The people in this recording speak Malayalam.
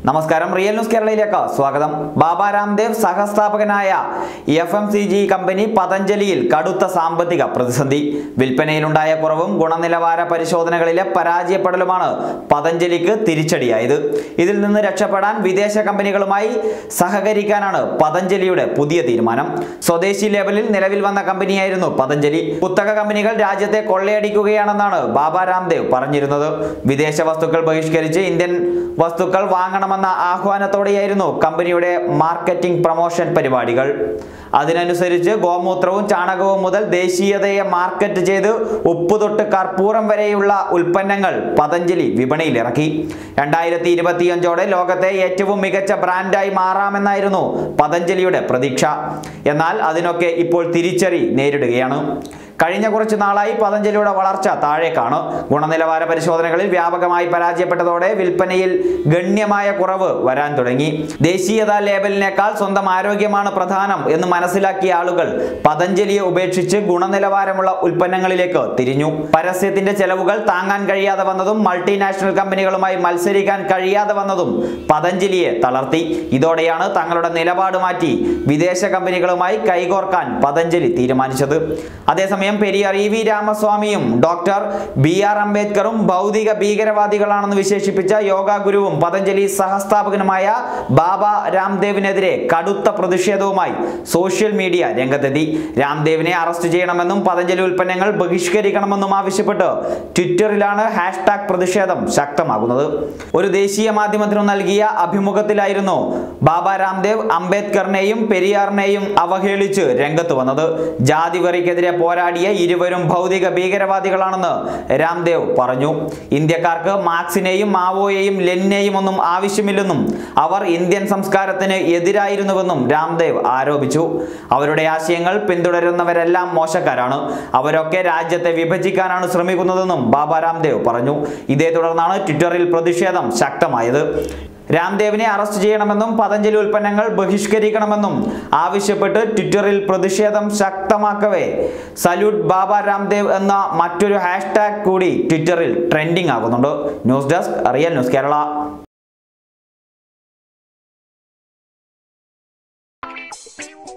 നമസ്കാരം റിയൽ ന്യൂസ് കേരളയിലേക്ക് സ്വാഗതം ബാബ രാംദേവ് സഹസ്ഥാപകനായ F M C G company പതഞ്ജലിയിൽ കടുത്ത സാമ്പത്തിക പ്രതിസന്ധി വിൽപ്പനയിലുണ്ടായ കുറവും ഗുണനിലവാര പരിശോധനകളിലെ പരാജയപ്പെടലുമാണ് പതഞ്ജലിക്ക് തിരിച്ചടിയായത് ഇതിൽ നിന്ന് രക്ഷപ്പെടാൻ വിദേശ കമ്പനികളുമായി സഹകരിക്കാനാണ് പതഞ്ജലിയുടെ പുതിയ തീരുമാനം സ്വദേശി ലേബലിൽ നിലവിൽ വന്ന കമ്പനിയായിരുന്നു പതഞ്ജലി പുസ്തക കമ്പനികൾ രാജ്യത്തെ കൊള്ളയടിക്കുകയാണെന്നാണ് ബാബ രാംദേവ് പറഞ്ഞിരുന്നത് വിദേശ വസ്തുക്കൾ ബഹിഷ്കരിച്ച് ഇന്ത്യൻ വസ്തുക്കൾ വാങ്ങണമെന്ന ആഹ്വാനത്തോടെയായിരുന്നു കമ്പനിയുടെ മാർക്കറ്റിംഗ് പ്രൊമോഷൻ പരിപാടികൾ അതിനനുസരിച്ച് ഗോമൂത്രവും ചാണകവും മുതൽ ദേശീയതയെ മാർക്കറ്റ് ചെയ്ത് ഉപ്പ് തൊട്ട് കർപ്പൂരം വരെയുള്ള ഉൽപ്പന്നങ്ങൾ പതഞ്ജലി വിപണിയിലിറക്കി രണ്ടായിരത്തി ഇരുപത്തിയഞ്ചോടെ ലോകത്തെ ഏറ്റവും മികച്ച ബ്രാൻഡായി മാറാമെന്നായിരുന്നു പതഞ്ജലിയുടെ പ്രതീക്ഷ എന്നാൽ അതിനൊക്കെ ഇപ്പോൾ തിരിച്ചടി നേരിടുകയാണ് കഴിഞ്ഞ കുറച്ച് നാളായി പതഞ്ജലിയുടെ വളർച്ച താഴേക്കാണ് ഗുണനിലവാര പരിശോധനകളിൽ വ്യാപകമായി പരാജയപ്പെട്ടതോടെ വിൽപ്പനയിൽ ഗണ്യമായ കുറവ് വരാൻ തുടങ്ങി ദേശീയത ലേബലിനേക്കാൾ സ്വന്തം ആരോഗ്യമാണ് പ്രധാനം എന്ന് മനസ്സിലാക്കിയ ആളുകൾ പതഞ്ജലിയെ ഉപേക്ഷിച്ച് ഗുണനിലവാരമുള്ള ഉൽപ്പന്നങ്ങളിലേക്ക് തിരിഞ്ഞു പരസ്യത്തിന്റെ ചെലവുകൾ താങ്ങാൻ കഴിയാതെ വന്നതും മൾട്ടിനാഷണൽ കമ്പനികളുമായി മത്സരിക്കാൻ കഴിയാതെ വന്നതും പതഞ്ജലിയെ തളർത്തി ഇതോടെയാണ് തങ്ങളുടെ നിലപാട് മാറ്റി വിദേശ കമ്പനികളുമായി കൈകോർക്കാൻ പതഞ്ജലി തീരുമാനിച്ചത് അതേസമയം പെരിയാർ ഇ വി രാമസ്വാമിയും ഡോക്ടർ ബി ആർ അംബേദ്കറും ഭൗതിക ഭീകരവാദികളാണെന്ന് വിശേഷിപ്പിച്ച യോഗ ഗുരുവും പതഞ്ജലി സഹസ്ഥാപകനുമായ ബാബ രാംദേവിനെതിരെ കടുത്ത പ്രതിഷേധവുമായി സോഷ്യൽ മീഡിയ രംഗത്തെത്തി രാംദേവിനെ അറസ്റ്റ് ചെയ്യണമെന്നും പതഞ്ജലി ഉൽപ്പന്നങ്ങൾ ബഹിഷ്കരിക്കണമെന്നും ആവശ്യപ്പെട്ട് ട്വിറ്ററിലാണ് ഹാഷ്ടാഗ് പ്രതിഷേധം ശക്തമാകുന്നത് ഒരു ദേശീയ മാധ്യമത്തിനു നൽകിയ അഭിമുഖത്തിലായിരുന്നു ബാബ രാംദേവ് അംബേദ്കറിനെയും പെരിയാറിനെയും അവഹേളിച്ച് രംഗത്ത് വന്നത് ജാതിവെറിക്കെതിരെ പോരാടിയ ഇരുവരും ഭൗതിക ഭീകരവാദികളാണെന്ന് രാംദേവ് പറഞ്ഞു ഇന്ത്യക്കാർക്ക് മാർക്സിനെയും മാവോയെയും ലെനിനെയും ഒന്നും ആവശ്യമില്ലെന്നും അവർ ഇന്ത്യൻ സംസ്കാരത്തിന് എതിരായിരുന്നുവെന്നും രാംദേവ് ആരോപിച്ചു അവരുടെ ആശയങ്ങൾ പിന്തുടരുന്നവരെല്ലാം മോശക്കാരാണ് അവരൊക്കെ രാജ്യത്തെ വിഭജിക്കാനാണ് ശ്രമിക്കുന്നതെന്നും ബാബ രാംദേവ് പറഞ്ഞു ഇതേ തുടർന്നാണ് ട്വിറ്ററിൽ പ്രതിഷേധം ശക്തമായത് രാംദേവിനെ അറസ്റ്റ് ചെയ്യണമെന്നും പതഞ്ജലി ഉൽപ്പന്നങ്ങൾ ബഹിഷ്കരിക്കണമെന്നും ആവശ്യപ്പെട്ട് ട്വിറ്ററിൽ പ്രതിഷേധം ശക്തമാക്കവേ സല്യൂട്ട് ബാബ രാംദേവ് എന്ന മറ്റൊരു ഹാഷ്ടാഗ് കൂടി ട്വിറ്ററിൽ ട്രെൻഡിംഗ് ആകുന്നുണ്ട് news desk real news Kerala